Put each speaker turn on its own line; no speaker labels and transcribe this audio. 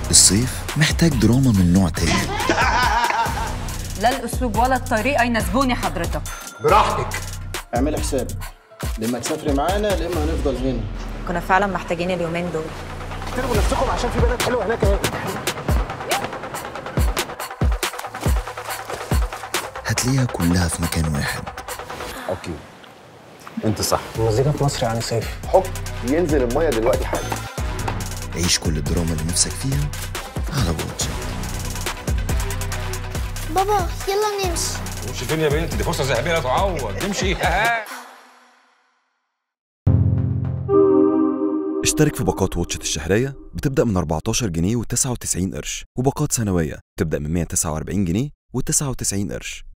الصيف محتاج دراما من نوع تاني
لا الاسلوب ولا الطريقه يناسبوني حضرتك
براحتك
اعملي حسابك لما تسافري معانا لما هنفضل هنا
كنا فعلا محتاجين اليومين دول
احترموا نفسكم عشان في بنات حلوه هناك اهي
هتلاقيها كلها في مكان واحد
اوكي انت صح
المزيكا في مصر يعني صيف
حب ينزل الميه دلوقتي حالا
عيش كل الدراما اللي نفسك فيها على واتش
بابا يلا نمشي
امشي فين يا بنتي دي فرصه ذهبيه لا تعوض نمشي
اشترك في باقات واتشت الشهرية بتبدأ من 14 جنيه و99 قرش وباقات سنوية بتبدأ من 149 جنيه و99 قرش